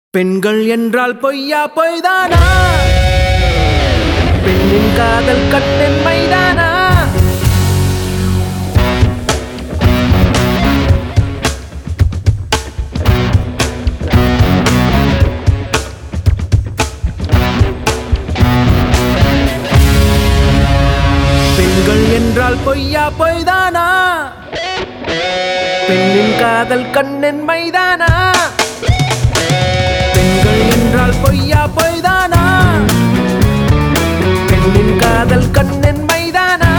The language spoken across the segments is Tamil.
பெண்கள் என்றால் பொய்யா பொய்தானா பெண்ணின் காதல் கண்ணின் மைதானா பெண்கள் என்றால் பொய்யா பொய்தானா பெண்ணின் காதல் கண்ணின் மைதானா பெண்கள் என்றால் பொய்யா பொய்தானா பெண்ணின் காதல் கண்ணின் மைதானா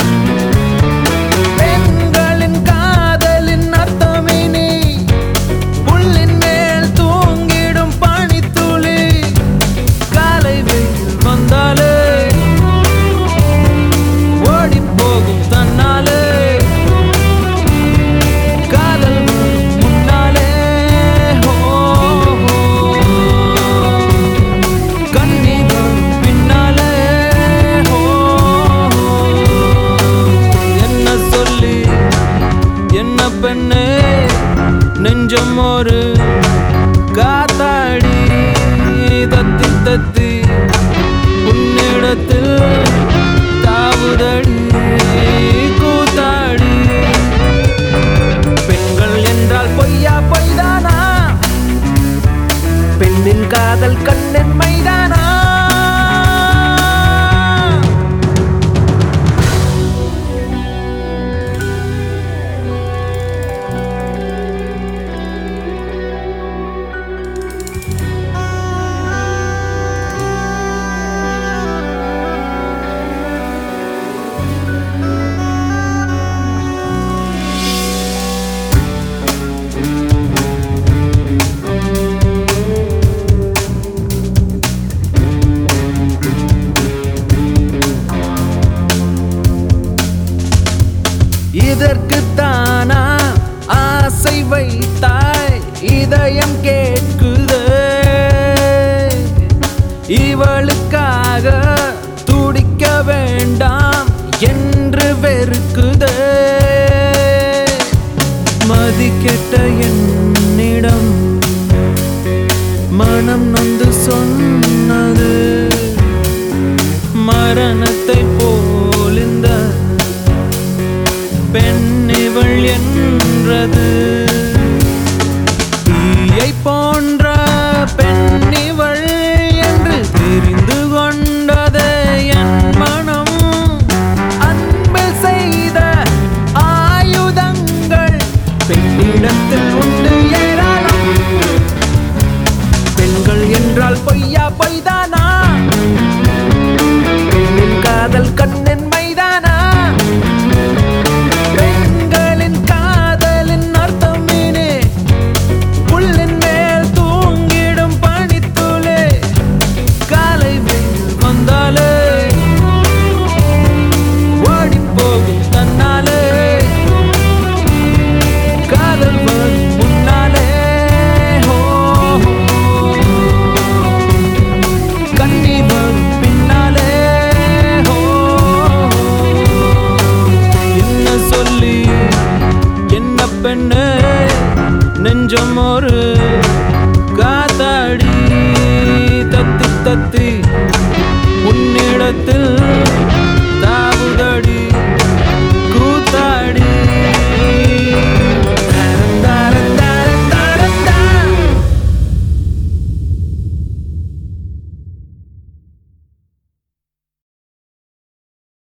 பெண்களின் காதலின் அர்த்தமினி புல்லின் மேல் தூங்கிடும் பனித்துளி காலை வெயில் வந்தாலே ஓடிப் போகும் தன்னாலே காதல் வரும் முன்னாலே ஹோ, ஹோ. கண்ணீர் வரும் பின்னாலே ஹோ, ஹோ. என்ன சொல்லி என்ன பெண்ணே நெஞ்சம் ஒரு காத்தாடி தத்தி தத்தி உன்னிடத்தில் தாவுதடி கூத்தாடி பெண்கள் என்றால் பொய்யா பொய்தானா பெண்ணின் காதல் கண்ணின் மைதானா இதற்கு தானா ஆசை வைத்தாய் இதயம் கேட்குதே இவளுக்காக துடிக்க வேண்டாம் என்று வெறுக்குதே மதிக்கெட்ட என்னிடம் மனம் நொந்து சொன்னது மரணத்தை போல் இந்த பெண் இவள் என்றது தீயை போன்ற பெண் இவள் என்று தெரிந்து கொண்டதே என் மனம் அன்பு செய்த ஆயுதங்கள் பெண்ணிடத்தில் உண்டு ஏராளம் பெண்கள் என்றால் பொய்யா பொய்தான்